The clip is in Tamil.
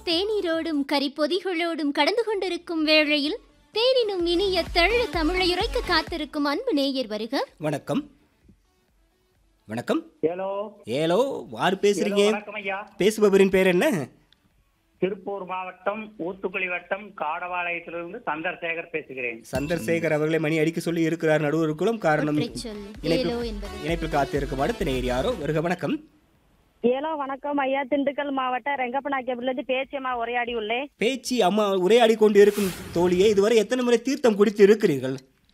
தேநீரோடும் கரிப்பொதிகளோடும் கடந்து கொண்டிருக்கும் வேளையில் தேனினும் இனிய தெள்ள தமிழையுரைக்க காத்திருக்கும் அன்பு நேயர் வருக வணக்கம் வணக்கம் ஹலோ ஏலோ யார் பேசுறீங்க வணக்கம் ஐயா பேசுபவரின் பேர் என்ன திருப்பூர் மாவட்டம் ஊத்துக்குளி வட்டம் காடவாளையத்திலிருந்து சந்திரசேகர் பேசுகிறேன் சந்திரசேகர் அவர்களை மணி அடிக்க சொல்லி இருக்கிறார் நடுவருக்குளும் காரணம் சொல் இணைப்பு ஏலோ என்பது இணைப்பில் காத்திருக்கும் அடுத்த நேர் யாரோ வருக வணக்கம் ஏலோ வணக்கம் ஐயா திண்டுக்கல் மாவட்டம் ரெங்கப்பநாயக்கபுரிலிருந்து பேச்சியம்மா உரையாடி உள்ளேன் பேச்சு அம்மா உரையாடி கொண்டு இருக்கும் தோழியே இதுவரை எத்தனை முறை தீர்த்தம் குடித்து இருக்கிறீர்கள்